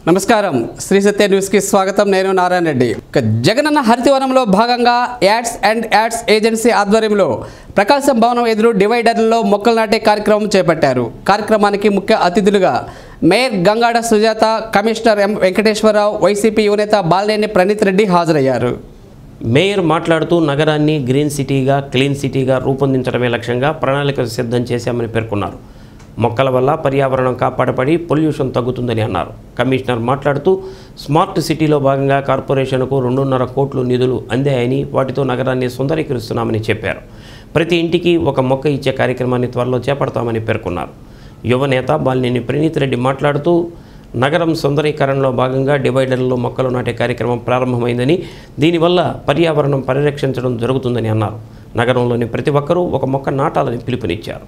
నమస్కారం శ్రీ సత్య న్యూస్కి స్వాగతం నేను నారాయణ రెడ్డి ఇక జగనన్న హరితవనంలో భాగంగా యాడ్స్ అండ్ యాడ్స్ ఏజెన్సీ ఆధ్వర్యంలో ప్రకాశం భవనం ఎదురు డివైడర్లలో మొక్కలు నాటే కార్యక్రమం చేపట్టారు కార్యక్రమానికి ముఖ్య అతిథులుగా mayor Gangada Sujatha commissioner M Venkateswararao YCP యువనేత బాలినేని ప్రణీత్ రెడ్డి హాజరయ్యారు మేయర్ మాట్లాడుతూ నగరాన్ని గ్రీన్ సిటీగా క్లీన్ సిటీగా రూపొందించడమే లక్ష్యంగా ప్రణాళిక సిద్ధం చేశామని పేర్కొన్నారు మొక్కల వల్ల పర్యావరణం కాపాడబడి పొల్యూషన్ తగ్గుతుందని అన్నారు కమిషనర్ మాట్లాడుతూ స్మార్ట్ సిటీలో భాగంగా కార్పొరేషన్కు రెండున్నర కోట్లు నిధులు అందాయని వాటితో నగరాన్ని సుందరీకరిస్తున్నామని చెప్పారు ప్రతి ఇంటికి ఒక మొక్క ఇచ్చే కార్యక్రమాన్ని త్వరలో చేపడతామని పేర్కొన్నారు యువనేత బాలినేని ప్రణీత్ రెడ్డి మాట్లాడుతూ నగరం సుందరీకరణలో భాగంగా డివైడర్లలో మొక్కలు నాటే కార్యక్రమం ప్రారంభమైందని దీనివల్ల పర్యావరణం పరిరక్షించడం జరుగుతుందని అన్నారు నగరంలోని ప్రతి ఒక్కరూ ఒక మొక్క నాటాలని పిలుపునిచ్చారు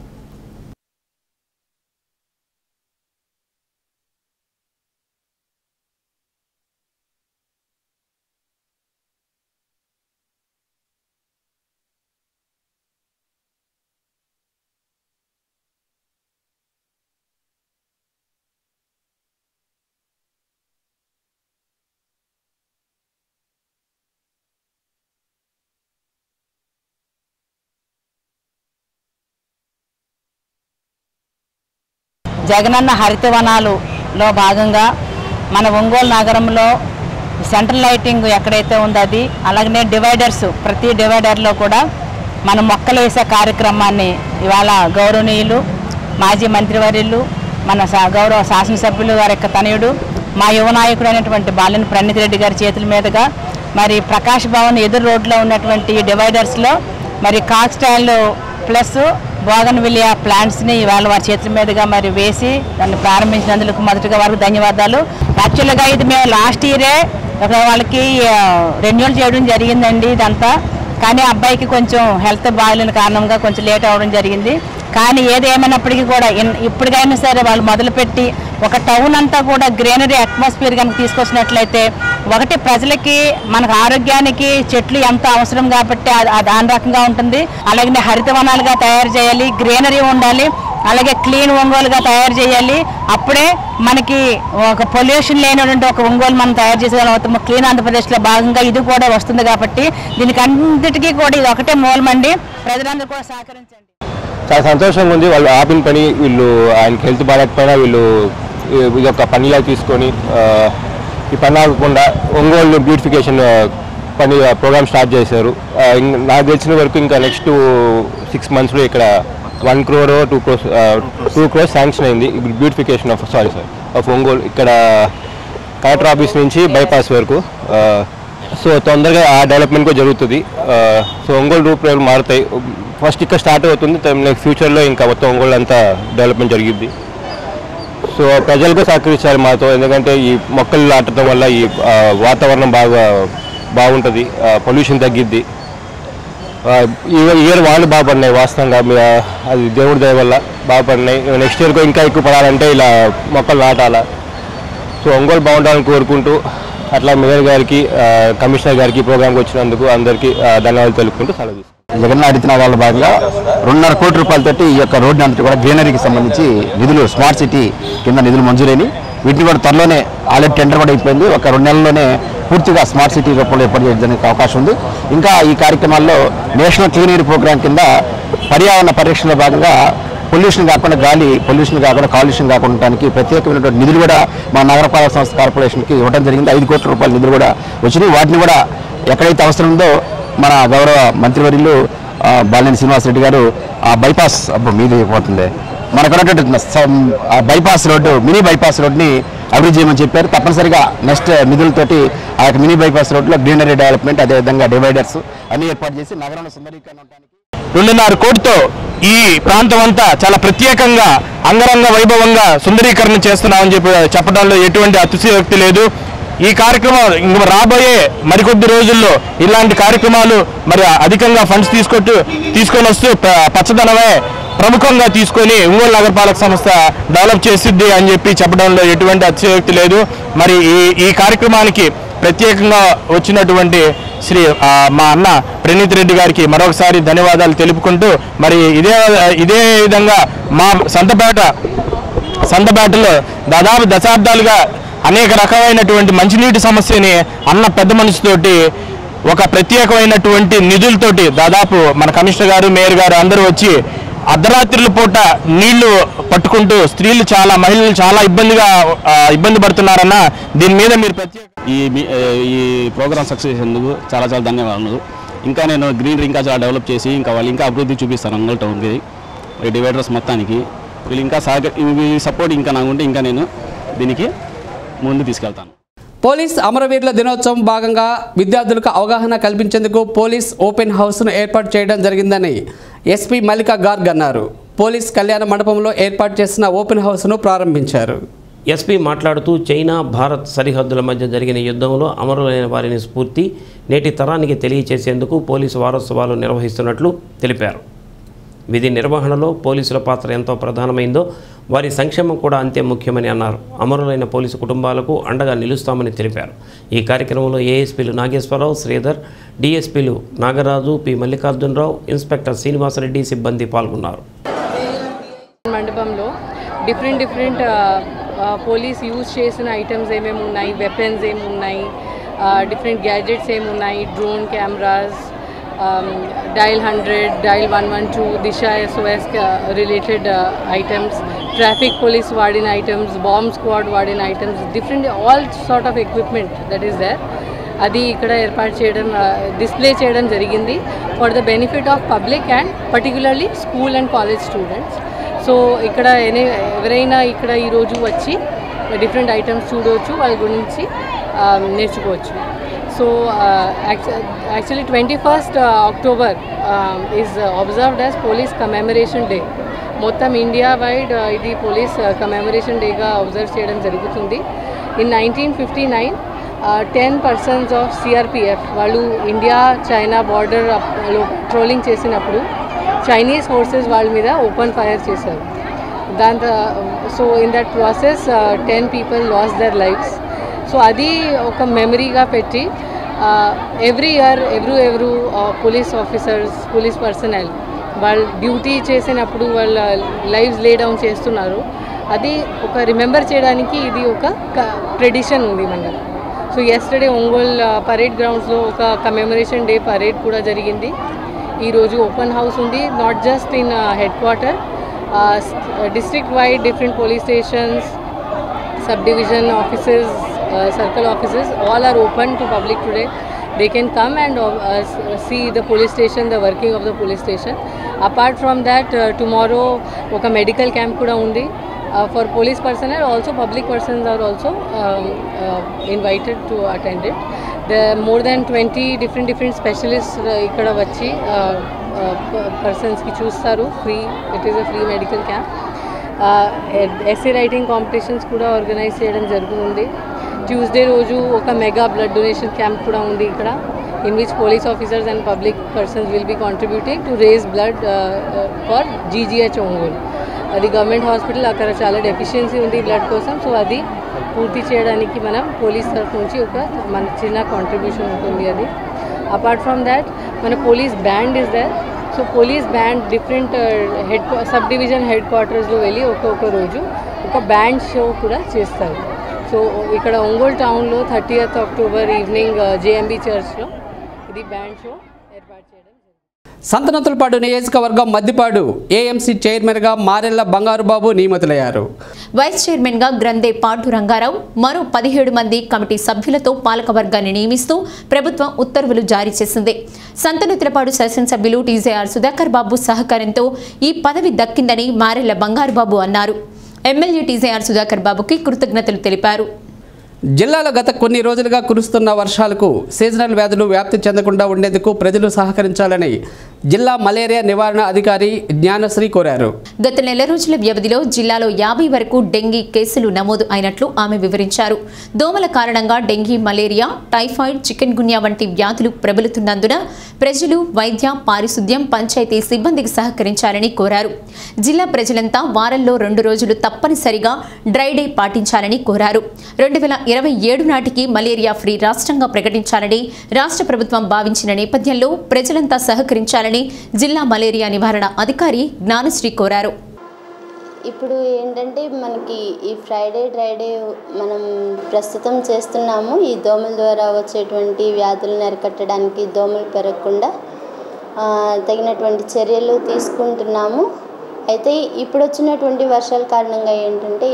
జగనన్న హరితవనాలులో భాగంగా మన ఒంగోలు నగరంలో సెంట్రల్ లైటింగ్ ఎక్కడైతే ఉందో అది అలాగనే డివైడర్స్ ప్రతి డివైడర్లో కూడా మనం మొక్కలు వేసే కార్యక్రమాన్ని ఇవాళ గౌరవనీయులు మాజీ మంత్రివర్యులు మన సా- గౌరవ శాసనసభ్యులు వారి యొక్క తనయుడు మా యువ నాయకుడు అయినటువంటి బాలిన ప్రణీత్ రెడ్డి గారి చేతుల మీదుగా మరి ప్రకాష్ భవన్ ఎదురు రోడ్లో ఉన్నటువంటి ఈ డివైడర్స్లో మరి కాక్స్టైల్ ప్లస్ బోగన్ విలియా ప్లాంట్స్ని ఇవాళ వారి చేతుల మీదుగా మరి వేసి దాన్ని ప్రారంభించినందుకు మొదటిగా వారికి ధన్యవాదాలు యాక్చువల్గా ఇది మేము లాస్ట్ ఇయరే ఒక వాళ్ళకి రెన్యూల్ చేయడం జరిగిందండి ఇదంతా కానీ అబ్బాయికి కొంచెం హెల్త్ బాగాలేని కారణంగా కొంచెం లేట్ అవ్వడం జరిగింది కానీ ఏది ఏమైనప్పటికీ కూడా ఇన్- ఇప్పటికైనా సరే వాళ్ళు మొదలుపెట్టి ఒక టౌన్ అంతా కూడా గ్రీనరీ అట్మాస్ఫియర్ కనుక తీసుకొచ్చినట్లయితే ఒకటి ప్రజలకి మనకు ఆరోగ్యానికి చెట్లు ఎంత అవసరం కాబట్టి అది- అది దాని రకంగా ఉంటుంది అలాగే హరితవనాలుగా తయారు చేయాలి గ్రీనరీ ఉండాలి అలాగే క్లీన్ ఒంగోలుగా తయారు చేయాలి అప్పుడే మనకి ఒక పొల్యూషన్ లేనటువంటి ఒక ఒంగోలు మనం తయారు చేసేదాం క్లీన్ ఆంధ్రప్రదేశ్లో భాగంగా ఇది కూడా వస్తుంది కాబట్టి దీనికి అన్నిటికీ కూడా ఇది ఒకటే మూలమండి ప్రజలందరూ కూడా సహకరించండి చాలా సంతోషంగా ఉంది వాళ్ళు ఆపిన పని వీళ్ళు ఆయనకి హెల్త్ బాగాలేకపోయినా వీళ్ళు ఈ- ఇది ఒక పనిలా తీసుకొని ఆ, ఈ పని ఆగకుండా ఒంగోలు బ్యూటిఫికేషన్ ఆ, పని ప్రోగ్రామ్ స్టార్ట్ చేశారు ఆ, ఇం- నాకు తెలిసిన వరకు ఇంకా నెక్స్ట్ సిక్స్ మంత్స్లో ఇక్కడ one crore two crores two crores sanction అయింది ఇప్పుడు beautification of sorry sir of Ongole ఇక్కడ కలెక్టర్ ఆఫీస్ నుంచి బైపాస్ వరకు ఆ, సో తొందరగా ఆ డెవలప్మెంట్ కూడా జరుగుతుంది ఆ, సో ఒంగోలు రూపురేఖలు మారుతాయి ఫస్ట్ ఇక్కడ స్టార్ట్ అవుతుంది నెక్స్ట్ ఫ్యూచర్లో ఇంకా మొత్తం ఒంగోలు అంతా డెవలప్మెంట్ జరిగిద్ది సో ప్రజలకు సహకరించాలి మాతో ఎందుకంటే ఈ మొక్కలు నాటడం వల్ల ఈ ఆ, వాతావరణం బాగా బాగుంటుంది పొల్యూషన్ తగ్గిద్ది ఆ, ఈ ఇయర్ వాళ్ళు బాగుపడినాయి వాస్తవంగా మీ, ఆ, అది దేవుడి దయ వల్ల బాగుపడినాయి నెక్స్ట్ ఇయర్కి ఇంకా ఎక్కువ పడాలంటే ఇలా మొక్కలు నాటాలా సో ఒంగోలు బాగుండాలని కోరుకుంటూ అట్లా మేయర్ గారికి ఆ, కమిషనర్ గారికి ప్రోగ్రామ్కి వచ్చినందుకు అందరికీ ఆ, ధన్యవాదాలు తెలుపుకుంటూ సెలవు తీసుకుంటాను. జగన్ అడిగిన భాగంగా రెండున్నర కోట్ల రూపాయలతోటి ఈ యొక్క రోడ్డు అంతటి కూడా గ్రీనరీకి సంబంధించి నిధులు స్మార్ట్ సిటీ కింద నిధులు మంజూరైన వీటిని కూడా త్వరలోనే ఆల్రెడీ టెండర్ కూడా అయిపోయింది ఒక రెండు నెలల్లోనే పూర్తిగా స్మార్ట్ సిటీ రూపంలో ఏర్పాటు చేయడానికి అవకాశం ఉంది ఇంకా ఈ కార్యక్రమాల్లో నేషనల్ క్లీన్ ఎయిర్ ప్రోగ్రామ్ కింద పర్యావరణ పరిరక్షణలో భాగంగా పొల్యూషన్ కాకుండా గాలి పొల్యూషన్ కాకుండా కాలుష్యం కాకుండా ఉండడానికి ప్రత్యేకమైనటువంటి నిధులు కూడా మా నగరపాలక సంస్థ కార్పొరేషన్కి ఇవ్వడం జరిగింది ఐదు కోట్ల రూపాయల నిధులు కూడా వచ్చినాయి వాటిని కూడా ఎక్కడైతే అవసరం ఉందో మన గౌరవ మంత్రివర్యులు ఆ, బాలినేని శ్రీనివాసరెడ్డి గారు ఆ బైపాస్ అబ్బో మీది పోతుంది మనకు ఉన్నటువంటి సమ్- ఆ బైపాస్ రోడ్డు మినీ బైపాస్ రోడ్ని అభివృద్ధి చేయమని చెప్పారు తప్పనిసరిగా నెక్స్ట్ నిధులతోటి ఆ యొక్క మినీ బైపాస్ రోడ్లో గ్రీనరీ డెవలప్మెంట్ అదేవిధంగా డివైడర్స్ అన్ని ఏర్పాటు చేసి నగరంలో సుందరీకరణ ఉండడానికి రెండున్నర కోటితో ఈ ప్రాంతం అంతా చాలా ప్రత్యేకంగా అంగరంగ వైభవంగా సుందరీకరణ చేస్తున్నామని చెప్పి చెప్పడంలో ఎటువంటి అతిశయోక్తి లేదు ఈ కార్యక్రమం ఇంక రాబోయే మరికొద్ది రోజుల్లో ఇలాంటి కార్యక్రమాలు మరి అధికంగా ఫండ్స్ తీసుకొట్టు తీసుకొని వస్తూ ప- పచ్చదనమే ప్రముఖంగా తీసుకొని ఒంగోలు నగరపాలక సంస్థ డెవలప్ చేసిద్ది అని చెప్పి చెప్పడంలో ఎటువంటి అతిశయోక్తి లేదు మరి ఈ ఈ కార్యక్రమానికి ప్రత్యేకంగా వచ్చినటువంటి శ్రీ ఆ, మా అన్న ప్రణీత్ రెడ్డి గారికి మరొకసారి ధన్యవాదాలు తెలుపుకుంటూ మరి ఇదే ఇదే విధంగా మా సంతపేట సంతపేటలో దాదాపు దశాబ్దాలుగా అనేక రకమైనటువంటి మంచినీటి సమస్యని అన్న పెద్ద మనసుతోటి ఒక ప్రత్యేకమైనటువంటి నిధులతోటి దాదాపు మన కమిషనర్ గారు మేయర్ గారు అందరూ వచ్చి అర్ధరాత్రుల పూట నీళ్లు పట్టుకుంటూ స్త్రీలు చాలా మహిళలు చాలా ఇబ్బందిగా ఆ, ఇబ్బంది పడుతున్నారన్న దీని మీద మీరు ప్రత్యేక ఈ మీ- ఈ ప్రోగ్రామ్ సక్సెస్ చేసేందుకు చాలా చాలా ధన్యవాదాలు ఇంకా నేను గ్రీనరీ ఇంకా చాలా డెవలప్ చేసి ఇంకా వాళ్ళు ఇంకా అభివృద్ధి చూపిస్తాను ఒంగోలు టౌన్కి ఈ డివైడర్స్ మొత్తానికి వీళ్ళు ఇంకా సహక ఈ సపోర్ట్ ఇంకా నాకు ఉంటే ఇంకా నేను దీనికి ముందు తీసుకెళ్తాను పోలీస్ అమరవీరుల దినోత్సవం భాగంగా విద్యార్థులకు అవగాహన కల్పించేందుకు పోలీస్ ఓపెన్ హౌస్ను ఏర్పాటు చేయడం జరిగిందని ఎస్పీ మల్లికా గార్గ్ అన్నారు పోలీస్ కళ్యాణ మండపంలో ఏర్పాటు చేసిన ఓపెన్ హౌస్ను ప్రారంభించారు ఎస్పీ మాట్లాడుతూ చైనా భారత్ సరిహద్దుల మధ్య జరిగిన యుద్ధంలో అమరులైన వారిని స్ఫూర్తి నేటి తరానికి తెలియచేసేందుకు పోలీసు వారోత్సవాలు నిర్వహిస్తున్నట్లు తెలిపారు విధి నిర్వహణలో పోలీసుల పాత్ర ఎంతో ప్రధానమైందో వారి సంక్షేమం కూడా అంతే ముఖ్యమని అన్నారు అమరులైన పోలీసు కుటుంబాలకు అండగా నిలుస్తామని తెలిపారు ఈ కార్యక్రమంలో ఏఎస్పీలు నాగేశ్వరరావు శ్రీధర్ డిఎస్పీలు నాగరాజు పి మల్లికార్జునరావు ఇన్స్పెక్టర్ శ్రీనివాసరెడ్డి సిబ్బంది పాల్గొన్నారు మండపంలో డిఫరెంట్ డిఫరెంట్ పోలీస్ యూజ్ చేసిన ఐటమ్స్ ఏమేమి ఉన్నాయి వెపన్స్ ఏమి ఉన్నాయి డిఫరెంట్ గ్యాజెట్స్ ఏమి ఉన్నాయి drone cameras dial hundred dial one one two Disha SOS related items traffic police వాడిన ఐటమ్స్ బాంబ్ స్క్వాడ్ వాడిన items different all sort of equipment that is there అది ఇక్కడ ఏర్పాటు చేయడం డిస్ప్లే చేయడం జరిగింది for the benefit of public and particularly school and college students so ఇక్కడ ఎనీ ఎవరైనా ఇక్కడ ఈరోజు వచ్చి డిఫరెంట్ ఐటమ్స్ చూడవచ్చు వాళ్ళ గురించి ఆ, నేర్చుకోవచ్చు so actually twenty first October is observed as police commemoration day మొత్తం ఇండియా వైడ్ ఇది పోలీస్ కమెమరేషన్ డేగా అబ్జర్వ్ చేయడం జరుగుతుంది in nineteen fifty nine ten persons of CRPF వాళ్ళు ఇండియా చైనా బార్డర్ ట్రోలింగ్ చేసినప్పుడు చైనీస్ ఫోర్సెస్ వాళ్ళ మీద ఓపెన్ ఫైర్ చేశారు దాంతో so in that process ten people lost their lives so అది ఒక మెమరీగా పెట్టి ఎవ్రీ ఇయర్ ఎవరు ఎవరు పోలీస్ ఆఫీసర్స్ పోలీస్ పర్సనల్ వాళ్ళు డ్యూటీ చేసినప్పుడు వాళ్ళ లైవ్స్ లే డౌన్ చేస్తున్నారు అది ఒక రిమెంబర్ చేయడానికి ఇది ఒక ట్రెడిషన్ ఉంది మన సో ఎస్టర్డే ఒంగోల్ పరేడ్ గ్రౌండ్స్లో ఒక కమెమరేషన్ డే పరేడ్ కూడా జరిగింది ఈరోజు ఓపెన్ హౌస్ ఉంది not just in headquarter district wide different police stations subdivision offices, uh, circle offices, all are open to public today. They can come and uh, s- see the police station, the working of the police station. Apart from that, uh, tomorrow ఒక medical camp కూడా ఉంది for police personnel also public persons are also invited to attend it the more than twenty different different specialist ఇక్కడ వచ్చి పర్సన్స్కి చూస్తారు free it is a free medical camp essay writing competitions కూడా organise చేయడం జరుగుతుంది Tuesday రోజు ఒక mega blood donation camp కూడా ఉంది ఇక్కడ in which police officers and public persons will be contributing to raise blood for GGH Ongole అది government hospital అక్కడ చాలా డెఫిషియన్సీ ఉంది బ్లడ్ కోసం సో అది పూర్తి చేయడానికి మనం పోలీస్ తరఫు నుంచి ఒక మన చిన్న కాంట్రిబ్యూషన్ ఉంటుంది అది అపార్ట్ ఫ్రమ్ దాట్ మన police band is there so police band different head subdivision head క్వార్టర్స్లో వెళ్ళి ఒక్కొక్క రోజు ఒక బ్యాండ్ షో కూడా చేస్తారు సో ఇక్కడ ఒంగోలు టౌన్లో థర్టీయత్ అక్టోబర్ ఈవినింగ్ జేఎంబీ చర్చ్లో ఇది బ్యాండ్ షో ఏర్పాటు చేయడం జరిగింది. సంతనతులపాడు నియోజకవర్గం మద్దిపాడు ఏఎంసీ చైర్మన్గా మారెళ్ల బంగారుబాబు నియమితులయ్యారు వైస్ చైర్మన్ గా గ్రంథే పాటు రంగారావు మరో పదిహేడు మంది కమిటీ సభ్యులతో పాలకవర్గాన్ని నియమిస్తూ ప్రభుత్వం ఉత్తర్వులు జారీ చేసింది సంతనూతులపాడు శాసనసభ్యులు టీజేఆర్ సుధాకర్ బాబు సహకారంతో ఈ పదవి దక్కిందని మారెళ్ల బంగారుబాబు అన్నారు ఎమ్మెల్యే టీజేఆర్ సుధాకర్ బాబుకి కృతజ్ఞతలు తెలిపారు జిల్లాలో గత కొన్ని రోజులుగా కురుస్తున్న వర్షాలకు సీజనల్ వ్యాధులు వ్యాప్తి చెందకుండా ఉండేందుకు ప్రజలు సహకరించాలని జిల్లా మలేరియా నివారణ అధికారి జ్ఞానశ్రీ కోరారు గత నెల రోజుల వ్యవధిలో జిల్లాలో యాభై వరకు డెంగీ కేసులు నమోదు అయినట్లు ఆమె వివరించారు దోమల కారణంగా dengue malaria typhoid chikungunya వంటి వ్యాధులు ప్రబలుతున్నందున ప్రజలు వైద్య పారిశుద్ధ్యం పంచాయతీ సిబ్బందికి సహకరించాలని కోరారు జిల్లా ప్రజలంతా వారంలో రెండు రోజులు తప్పనిసరిగా డ్రై డే పాటించాలని కోరారు రెండు వేల ఇరవై ఏడు నాటికి మలేరియా ఫ్రీ రాష్ట్రంగా ప్రకటించాలని రాష్ట్ర ప్రభుత్వం భావించిన నేపథ్యంలో ప్రజలంతా సహకరించాలని జిల్లా మలేరియా నివారణ అధికారి జ్ఞానశ్రీ కోరారు ఇప్పుడు ఏంటంటే మనకి ఈ ఫ్రైడే డ్రైడే మనం ప్రస్తుతం చేస్తున్నాము ఈ దోమల ద్వారా వచ్చేటువంటి వ్యాధులను అరికట్టడానికి దోమలు పెరగకుండా ఆ, తగినటువంటి చర్యలు తీసుకుంటున్నాము అయితే ఇప్పుడు వచ్చినటువంటి వర్షాల కారణంగా ఏంటంటే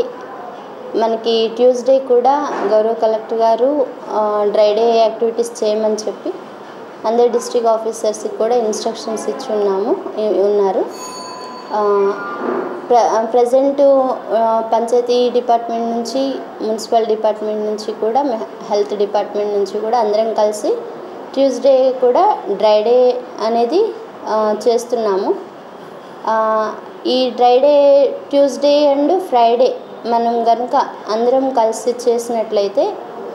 మనకి ట్యూస్డే కూడా గౌరవ కలెక్టర్ గారు ఆ, డ్రై డే యాక్టివిటీస్ చేయమని చెప్పి అందరు డిస్ట్రిక్ట్ ఆఫీసర్స్కి కూడా ఇన్స్ట్రక్షన్స్ ఇచ్చి ఉన్నాము ఇ- ఉన్నారు ఆ, ప్ర ప్రజెంట్ పంచాయతీ డిపార్ట్మెంట్ నుంచి మున్సిపల్ డిపార్ట్మెంట్ నుంచి కూడా మె- హెల్త్ డిపార్ట్మెంట్ నుంచి కూడా అందరం కలిసి ట్యూస్డే కూడా డ్రై డే అనేది ఆ, చేస్తున్నాము ఆ, ఈ dry day Tuesday and Friday మనం కనుక అందరం కలిసి చేసినట్లయితే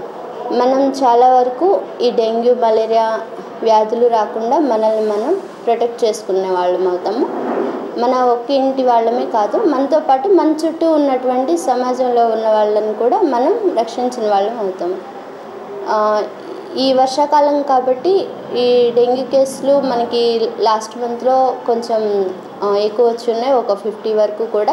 మనం చాలా వరకు ఈ డెంగ్యూ మలేరియా వ్యాధులు రాకుండా మనల్ని మనం ప్రొటెక్ట్ చేసుకునే వాళ్ళం అవుతాము మన ఒక్క ఇంటి వాళ్ళమే కాదు మనతో పాటు మన చుట్టూ ఉన్నటువంటి సమాజంలో ఉన్న వాళ్ళని కూడా మనం రక్షించిన వాళ్ళం అవుతాము ఆ, ఈ వర్షాకాలం కాబట్టి ఈ డెంగ్యూ కేసులు మనకి లాస్ట్ మంత్లో కొంచెం ఆ, ఎక్కువ వచ్చి ఉన్నాయి ఒక ఫిఫ్టీ వరకు కూడా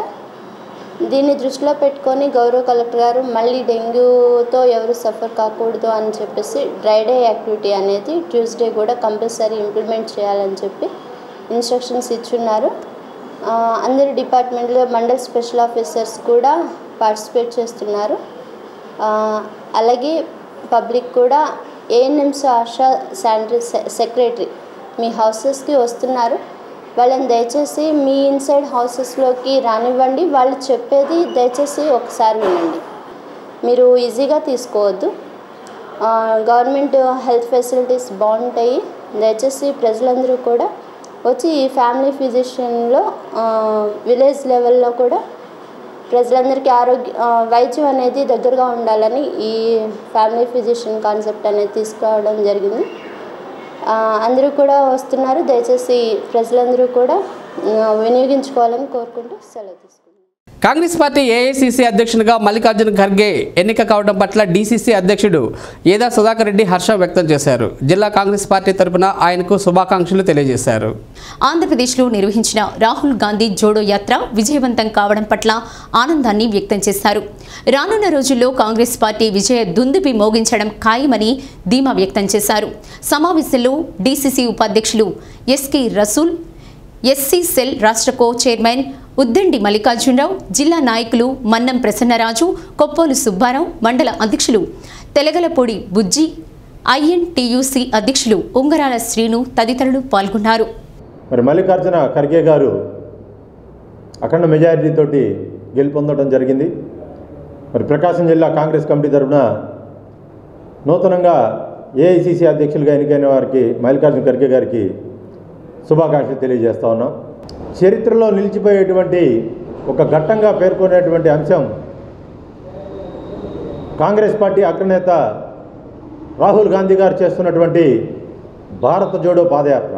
దీన్ని దృష్టిలో పెట్టుకొని గౌరవ కలెక్టర్ గారు మళ్ళీ డెంగ్యూతో ఎవరు సఫర్ కాకూడదు అని చెప్పేసి డ్రై డే యాక్టివిటీ అనేది ట్యూస్డే కూడా కంపల్సరీ ఇంప్లిమెంట్ చేయాలని చెప్పి ఇన్స్ట్రక్షన్స్ ఇచ్చున్నారు ఆ, అందరు డిపార్ట్మెంట్లో మండల్ స్పెషల్ ఆఫీసర్స్ కూడా పార్టిసిపేట్ చేస్తున్నారు ఆ, అలాగే పబ్లిక్ కూడా ఏఎన్ఎంస్ ఆశా శానిటరీ సెక్రటరీ మీ హౌసెస్కి వస్తున్నారు వాళ్ళని దయచేసి మీ ఇన్సైడ్ హౌసెస్లోకి రానివ్వండి వాళ్ళు చెప్పేది దయచేసి ఒకసారి వినండి మీరు ఈజీగా తీసుకోవద్దు ఆ, గవర్నమెంట్ హెల్త్ ఫెసిలిటీస్ బాగుంటాయి దయచేసి ప్రజలందరూ కూడా వచ్చి ఈ ఫ్యామిలీ ఫిజిషియన్లో విలేజ్ లెవెల్లో కూడా ప్రజలందరికీ ఆరోగ్య ఆ, వైద్యం అనేది దగ్గరగా ఉండాలని ఈ ఫ్యామిలీ ఫిజిషియన్ కాన్సెప్ట్ అనేది తీసుకురావడం జరిగింది ఆ, అందరూ కూడా వస్తున్నారు దయచేసి ప్రజలందరూ కూడా ఆ, వినియోగించుకోవాలని కోరుకుంటూ సెలవు తీసుకుంటున్నాను కాంగ్రెస్ పార్టీ ఏఐసిసి అధ్యక్షునిగా మల్లికార్జున ఖర్గే ఎన్నిక కావడం పట్ల డీసీసీ అధ్యక్షుడు ఏదా సుధాకర్ రెడ్డి హర్షం వ్యక్తం చేశారు జిల్లా కాంగ్రెస్ పార్టీ తరపున ఆయనకు శుభాకాంక్షలు తెలియజేశారు ఆంధ్రప్రదేశ్లో నిర్వహించిన రాహుల్ గాంధీ జోడో యాత్ర విజయవంతం కావడం పట్ల ఆనందాన్ని వ్యక్తం చేశారు రానున్న రోజుల్లో కాంగ్రెస్ పార్టీ విజయ దుందుబి మోగించడం ఖాయమని ధీమా వ్యక్తం చేశారు సమావేశంలో డీసీసీ ఉపాధ్యక్షులు ఎస్కే రసూల్ ఎస్సీ సెల్ రాష్ట్ర కో చైర్మన్ ఉద్దండి మల్లికార్జునరావు జిల్లా నాయకులు మన్నం ప్రసన్నరాజు కొప్పోలు సుబ్బారావు మండల అధ్యక్షులు తెలగలపూడి బుజ్జి ఐఎన్టీయూసీ అధ్యక్షులు ఉంగరాల శ్రీను తదితరులు పాల్గొన్నారు మరి మల్లికార్జున ఖర్గే గారు అఖండ మెజారిటీతోటి గెలుపొందడం జరిగింది మరి ప్రకాశం జిల్లా కాంగ్రెస్ కమిటీ తరఫున నూతనంగా ఏఐసిసి అధ్యక్షులుగా ఎన్నికైన వారికి మల్లికార్జున ఖర్గే గారికి శుభాకాంక్షలు తెలియజేస్తా ఉన్నాం చరిత్రలో నిలిచిపోయేటువంటి ఒక ఘట్టంగా పేర్కొనేటువంటి అంశం కాంగ్రెస్ పార్టీ అగ్రనేత రాహుల్ గాంధీ గారు చేస్తున్నటువంటి భారత జోడో పాదయాత్ర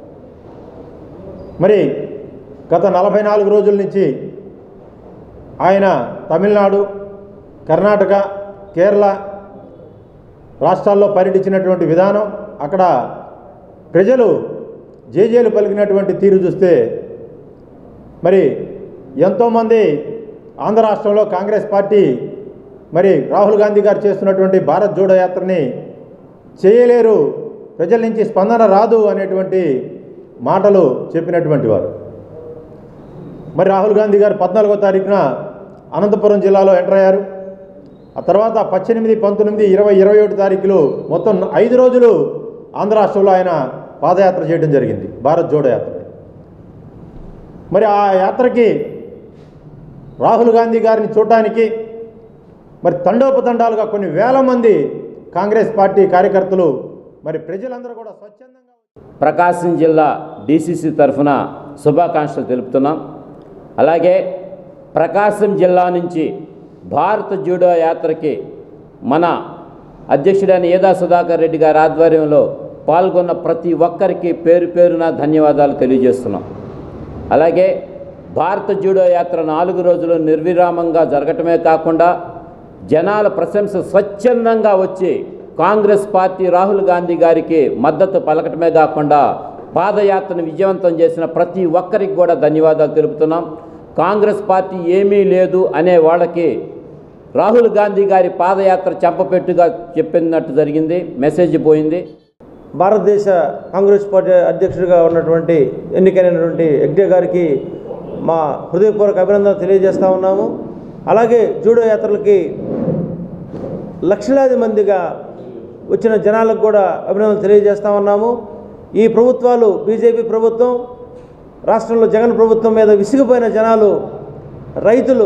మరి గత నలభై నాలుగు రోజుల నుంచి ఆయన తమిళనాడు కర్ణాటక కేరళ రాష్ట్రాల్లో పర్యటించినటువంటి విధానం అక్కడ ప్రజలు జేజేలు పలికినటువంటి తీరు చూస్తే మరి ఎంతోమంది ఆంధ్ర రాష్ట్రంలో కాంగ్రెస్ పార్టీ మరి రాహుల్ గాంధీ గారు చేస్తున్నటువంటి భారత్ జోడో యాత్రని చేయలేరు ప్రజల నుంచి స్పందన రాదు అనేటువంటి మాటలు చెప్పినటువంటి వారు మరి రాహుల్ గాంధీ గారు పద్నాలుగో తారీఖున అనంతపురం జిల్లాలో ఎంటర్ అయ్యారు ఆ తర్వాత పద్దెనిమిది పంతొమ్మిది ఇరవై ఇరవై ఒకటి తారీఖులు మొత్తం ఐదు రోజులు ఆంధ్ర రాష్ట్రంలో ఆయన పాదయాత్ర చేయడం జరిగింది భారత్ జోడో యాత్ర మరి ఆ యాత్రకి రాహుల్ గాంధీ గారిని చూడటానికి మరి తండోపతండాలుగా కొన్ని వేల మంది కాంగ్రెస్ పార్టీ కార్యకర్తలు మరి ప్రజలందరూ కూడా స్వచ్ఛందంగా ప్రకాశం జిల్లా డీసీసీ తరఫున శుభాకాంక్షలు తెలుపుతున్నాం అలాగే ప్రకాశం జిల్లా నుంచి భారత జూడో యాత్రకి మన అధ్యక్షుడైన ఏదా సుధాకర్ రెడ్డి గారి ఆధ్వర్యంలో పాల్గొన్న ప్రతి ఒక్కరికి పేరు పేరున ధన్యవాదాలు తెలియజేస్తున్నాం అలాగే భారత జూడో యాత్ర నాలుగు రోజులు నిర్విరామంగా జరగటమే కాకుండా జనాల ప్రశంస స్వచ్ఛందంగా వచ్చి కాంగ్రెస్ పార్టీ రాహుల్ గాంధీ గారికి మద్దతు పలకటమే కాకుండా పాదయాత్రను విజయవంతం చేసిన ప్రతి ఒక్కరికి కూడా ధన్యవాదాలు తెలుపుతున్నాం కాంగ్రెస్ పార్టీ ఏమీ లేదు అనే వాళ్ళకి రాహుల్ గాంధీ గారి పాదయాత్ర చెంపపెట్టుగా చెప్పినట్టు జరిగింది మెసేజ్ పోయింది భారతదేశ కాంగ్రెస్ పార్టీ అధ్యక్షుడిగా ఉన్నటువంటి ఎన్నికైనటువంటి యజ్ఞ గారికి మా హృదయపూర్వక అభినందనలు తెలియజేస్తా ఉన్నాము అలాగే జూడో యాత్రలకి లక్షలాది మందిగా వచ్చిన జనాలకు కూడా అభినందనలు తెలియజేస్తా ఉన్నాము ఈ ప్రభుత్వాలు బీజేపీ ప్రభుత్వం రాష్ట్రంలో జగన్ ప్రభుత్వం మీద విసిగిపోయిన జనాలు రైతులు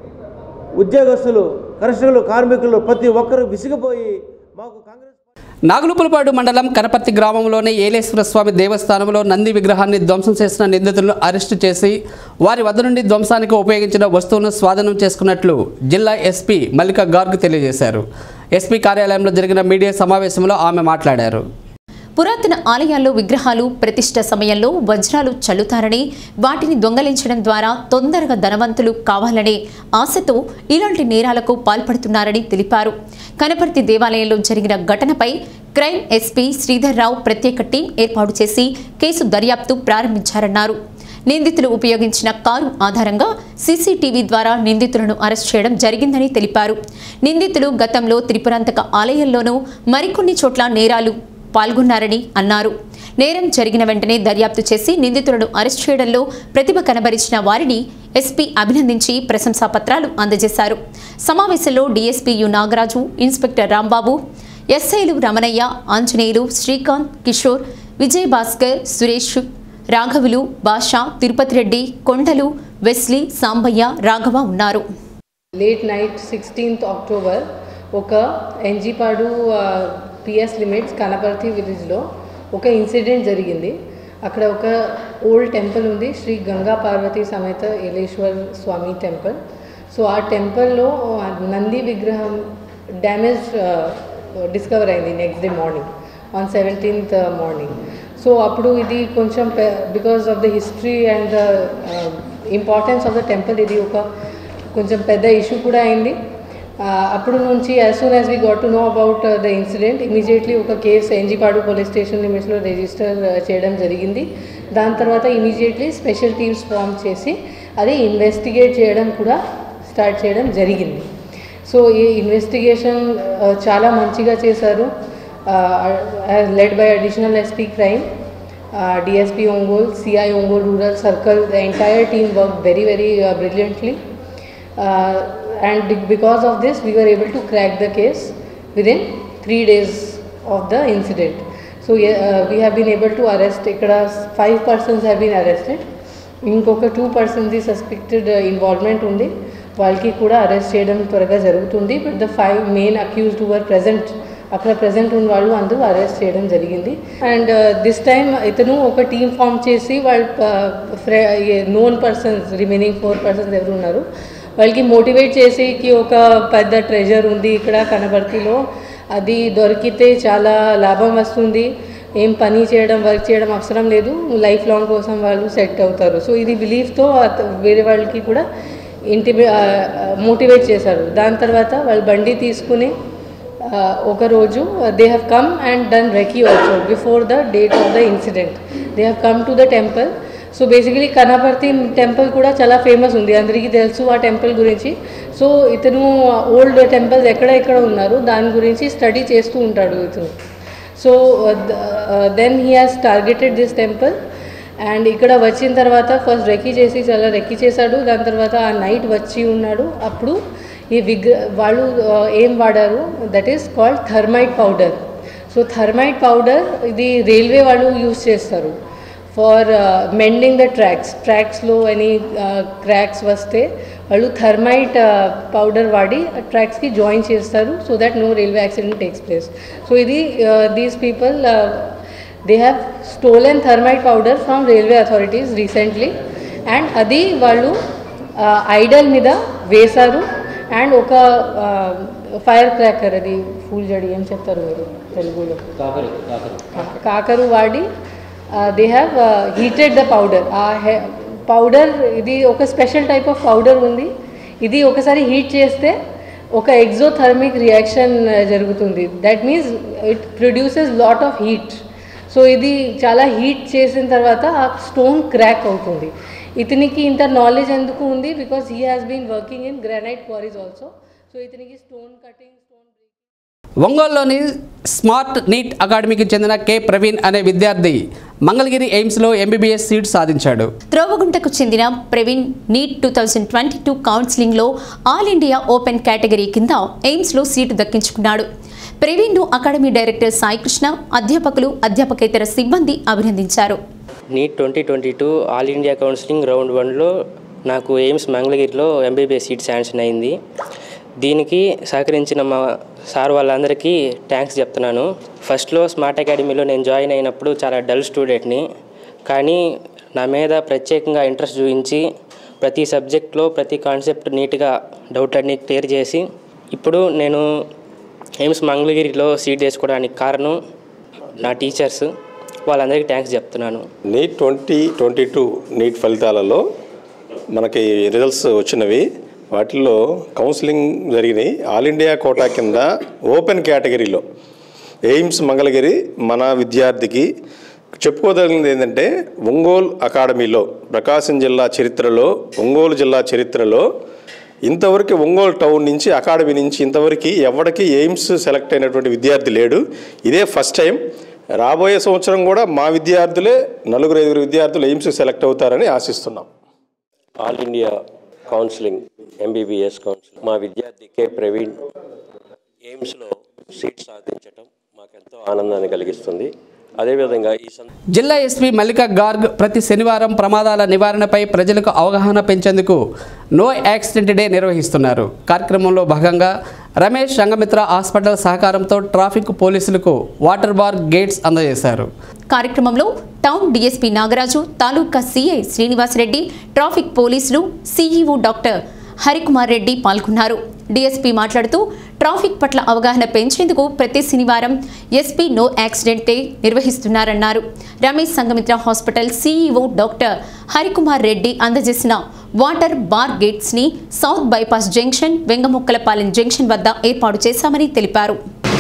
ఉద్యోగస్తులు కర్షకులు కార్మికులు ప్రతి ఒక్కరూ విసిగిపోయి మాకు కాంగ్రెస్ నాగులుపులపాడు మండలం కనపర్తి గ్రామంలోని ఏలేశ్వర స్వామి దేవస్థానంలో నంది విగ్రహాన్ని ధ్వంసం చేసిన నిందితులను అరెస్టు చేసి వారి వద్ద నుండి ధ్వంసానికి ఉపయోగించిన వస్తువును స్వాధీనం చేసుకున్నట్లు జిల్లా ఎస్పీ మల్లిక గార్గ్ తెలియజేశారు ఎస్పీ కార్యాలయంలో జరిగిన మీడియా సమావేశంలో ఆమె మాట్లాడారు పురాతన ఆలయాల్లో విగ్రహాలు ప్రతిష్ట సమయంలో వజ్రాలు చల్లుతారని వాటిని దొంగలించడం ద్వారా తొందరగా ధనవంతులు కావాలనే ఆశతో ఇలాంటి నేరాలకు పాల్పడుతున్నారని తెలిపారు కనపర్తి దేవాలయంలో జరిగిన ఘటనపై క్రైమ్ ఎస్పీ శ్రీధర్ రావు ప్రత్యేక టీం ఏర్పాటు చేసి కేసు దర్యాప్తు ప్రారంభించారన్నారు నిందితులు ఉపయోగించిన కారు ఆధారంగా సీసీటీవీ ద్వారా నిందితులను అరెస్ట్ చేయడం జరిగిందని తెలిపారు నిందితులు గతంలో త్రిపురాంతక ఆలయంలోనూ మరికొన్ని చోట్ల నేరాలు పాల్గొన్నారని అన్నారు నేరం జరిగిన వెంటనే దర్యాప్తు చేసి నిందితులను అరెస్ట్ చేయడంలో ప్రతిభ కనబరిచిన వారిని ఎస్పీ అభినందించి ప్రశంసా పత్రాలు అందజేశారు సమావేశంలో DSP U Nagaraju inspector Rambabu ఎస్ఐలు రమణయ్య ఆంజనేయులు శ్రీకాంత్ కిషోర్ విజయ్ భాస్కర్ సురేష్ రాఘవులు బాషా తిరుపతి రెడ్డి కొండలు వెస్లీ సాంబయ్య రాఘవ ఉన్నారు లేట్ నైట్ సిక్స్టీన్త్ అక్టోబర్ ఒక ఎన్జిపాడు పిఎస్ లిమిట్స్ కనపర్తి విలేజ్లో ఒక ఇన్సిడెంట్ జరిగింది అక్కడ ఒక ఓల్డ్ టెంపుల్ ఉంది శ్రీ గంగా పార్వతి సమేత ఏలేశ్వర్ స్వామి టెంపుల్ సో ఆ టెంపుల్లో నంది విగ్రహం డ్యామేజ్ డిస్కవర్ అయింది next day morning on seventeenth morning so అప్పుడు ఇది కొంచెం because of the history and the importance of the temple ఇది ఒక కొంచెం పెద్ద ఇష్యూ కూడా అయింది అప్పుడు నుంచి as soon as we got to know about the incident immediately ఒక కేసు ఎన్జిపాడు పోలీస్ స్టేషన్ లిమిట్స్లో రిజిస్టర్ చేయడం జరిగింది దాని తర్వాత ఇమీడియట్లీ స్పెషల్ టీమ్స్ ఫామ్ చేసి అది ఇన్వెస్టిగేట్ చేయడం కూడా స్టార్ట్ చేయడం జరిగింది సో ఈ ఇన్వెస్టిగేషన్ చాలా మంచిగా చేశారు led by additional SP crime DSP Ongole CI Ongole rural circle the entire team work very very brilliantly and because of this we were able to crack the case within three days of the incident so uh, we have been able to arrest ఇక్కడ five persons have been arrested ఇంకొక two persons suspected involvement ఉంది వాళ్ళకి కూడా arrest చేయడం త్వరగా జరుగుతుంది but the five main accused were present అక్కడ present ఉన్న వాళ్ళు అందరూ అరెస్ట్ చేయడం జరిగింది అండ్ దిస్ టైం ఇతను ఒక టీమ్ ఫామ్ చేసి వాళ్ళ known persons remaining four persons ఎవరు ఉన్నారు వాళ్ళకి మోటివేట్ చేసి కి ఒక పెద్ద ట్రెజర్ ఉంది ఇక్కడ కనబర్తిలో అది దొరికితే చాలా లాభం వస్తుంది ఏం పని చేయడం వర్క్ చేయడం అవసరం లేదు లైఫ్ లాంగ్ కోసం వాళ్ళు సెట్ అవుతారు సో ఇది బిలీఫ్తో వేరే వాళ్ళకి కూడా ఇంటి మోటివేట్ చేశారు దాని తర్వాత వాళ్ళు బండి తీసుకుని ఒకరోజు they have come and done recce also before the date of the incident they have come to the temple so basically Kanaparthi temple కూడా చాలా ఫేమస్ ఉంది అందరికీ తెలుసు ఆ టెంపుల్ గురించి సో ఇతను ఓల్డ్ టెంపుల్స్ ఎక్కడ ఎక్కడ ఉన్నారు దాని గురించి స్టడీ చేస్తూ ఉంటాడు ఇతను so then he has targeted this temple and ఇక్కడ వచ్చిన తర్వాత ఫస్ట్ రెక్కీ చేసి చాలా రెక్కీ చేశాడు దాని తర్వాత ఆ నైట్ వచ్చి ఉన్నాడు అప్పుడు ఈ విగ్ర వాళ్ళు ఏం వాడారు that is called thermite powder so thermite powder ఇది రైల్వే వాళ్ళు యూస్ చేస్తారు ఫార్ మెండింగ్ ద ట్రాక్స్ ట్రాక్స్లో ఎనీ క్రాక్స్ వస్తే వాళ్ళు థర్మైట్ పౌడర్ వాడి ట్రాక్స్కి జాయిన్ చేస్తారు so that no railway accident takes place so ఇది these people they have stolen thermite powder from railway authorities recently and అది వాళ్ళు ఐడల్ మీద వేశారు అండ్ ఒక ఫైర్ క్రాకర్ అది ఫూల్ జడి ఏం చెప్తారు మీరు తెలుగులో కాకరు వాడి they have heated the powder ఆ పౌడర్ ఇది ఒక స్పెషల్ టైప్ ఆఫ్ పౌడర్ ఉంది ఇది ఒకసారి హీట్ చేస్తే ఒక ఎగ్జోథర్మిక్ రియాక్షన్ జరుగుతుంది that means it produces lot of heat so ఇది చాలా హీట్ చేసిన తర్వాత ఆ స్టోన్ క్రాక్ అవుతుంది ఇతనికి ఇంత నాలెడ్జ్ ఎందుకు ఉంది because he has been working in granite quarries also so ఇతనికి స్టోన్ కటింగ్ ఒంగోలులోని స్మార్ట్ నీట్ అకాడమీకి చెందిన కె ప్రవీణ్ అనే విద్యార్థి మంగళగిరి ఎయిమ్స్లో ఎంబీబీఎస్ సీట్ సాధించాడు త్రోవగుంటకు చెందిన Praveen NEET two thousand twenty two కౌన్సిలింగ్లో ఆల్ ఇండియా ఓపెన్ కేటగిరీ కింద ఎయిమ్స్లో సీటు దక్కించుకున్నాడు ప్రవీణ్ను అకాడమీ డైరెక్టర్ సాయికృష్ణ అధ్యాపకులు అధ్యాపకేతర సిబ్బంది అభినందించారు NEET twenty twenty two all India counselling round వన్లో నాకు ఎయిమ్స్ మంగళగిరిలో ఎంబీబీఎస్ సీట్ శాంక్షన్ అయింది దీనికి సహకరించిన మా సార్ వాళ్ళందరికీ థ్యాంక్స్ చెప్తున్నాను ఫస్ట్లో స్మార్ట్ అకాడమీలో నేను జాయిన్ అయినప్పుడు చాలా డల్ స్టూడెంట్ని కానీ నా మీద ప్రత్యేకంగా ఇంట్రెస్ట్ చూపించి ప్రతి సబ్జెక్ట్లో ప్రతి కాన్సెప్ట్ నీట్గా డౌట్లన్నీ క్లియర్ చేసి ఇప్పుడు నేను ఎయిమ్స్ మంగళగిరిలో సీట్ వేసుకోవడానికి కారణం నా టీచర్స్ వాళ్ళందరికీ థ్యాంక్స్ చెప్తున్నాను NEET twenty twenty two NEET ఫలితాలలో మనకి రిజల్ట్స్ వచ్చినవి వాటిల్లో కౌన్సిలింగ్ జరిగినాయి ఆల్ ఇండియా కోటా కింద ఓపెన్ కేటగిరీలో ఎయిమ్స్ మంగళగిరి మన విద్యార్థికి చెప్పుకోదగినది ఏంటంటే ఒంగోలు అకాడమీలో ప్రకాశం జిల్లా చరిత్రలో ఒంగోలు జిల్లా చరిత్రలో ఇంతవరకు ఒంగోలు టౌన్ నుంచి అకాడమీ నుంచి ఇంతవరకు ఎవరికి ఎయిమ్స్ సెలెక్ట్ అయినటువంటి విద్యార్థి లేడు ఇదే ఫస్ట్ టైం రాబోయే సంవత్సరం కూడా మా విద్యార్థులే నలుగురు ఐదుగురు విద్యార్థులు ఎయిమ్స్ సెలెక్ట్ అవుతారని ఆశిస్తున్నాం all India counselling MBBS counselling మా విద్యార్థి కె ప్రవీణ్ ఎయిమ్స్లో సీట్ సాధించడం మాకెంతో ఆనందాన్ని కలిగిస్తుంది అదేవిధంగా ఈ సం జిల్లా ఎస్పీ మల్లికా గార్గ్ ప్రతి శనివారం ప్రమాదాల నివారణపై ప్రజలకు అవగాహన పెంచేందుకు నో యాక్సిడెంట్ డే నిర్వహిస్తున్నారు కార్యక్రమంలో భాగంగా రమేష్ రంగమిత్ర హాస్పిటల్ సహకారంతో ట్రాఫిక్ పోలీసులకు వాటర్ బార్ గేట్స్ అందజేశారు కార్యక్రమంలో town DSP Nagaraju taluka CI Srinivasareddy traffic పోలీసులు సీఈఓ డాక్టర్ హరికుమార్ రెడ్డి పాల్గొన్నారు డీఎస్పీ మాట్లాడుతూ ట్రాఫిక్ పట్ల అవగాహన పెంచేందుకు ప్రతి శనివారం ఎస్పీ నో యాక్సిడెంట్ డే నిర్వహిస్తున్నారన్నారు Ramesh Sangamitra hospital CEO doctor Harikumar Reddy అందజేసిన వాటర్ బార్ గేట్స్ని south bypass junction Vengamukkalapalem junction వద్ద ఏర్పాటు చేశామని తెలిపారు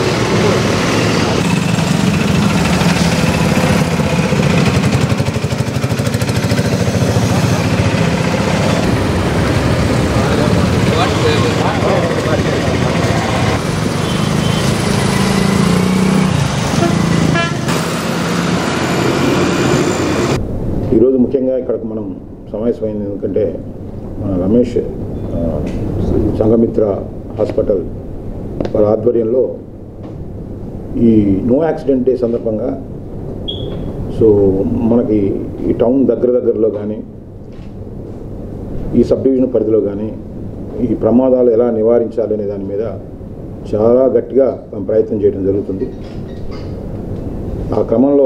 ఈరోజు ముఖ్యంగా ఇక్కడికి మనం సమావేశమైంది ఎందుకంటే మన రమేష్ ఆ, సంఘమిత్ర హాస్పిటల్ వారి ఆధ్వర్యంలో ఈ నో యాక్సిడెంట్ డే సందర్భంగా సో మనకి ఈ టౌన్ దగ్గర దగ్గరలో కానీ ఈ సబ్ డివిజన్ పరిధిలో కానీ ఈ ప్రమాదాలు ఎలా నివారించాలి అనే దాని మీద చాలా గట్టిగా మనం ప్రయత్నం చేయడం జరుగుతుంది ఆ క్రమంలో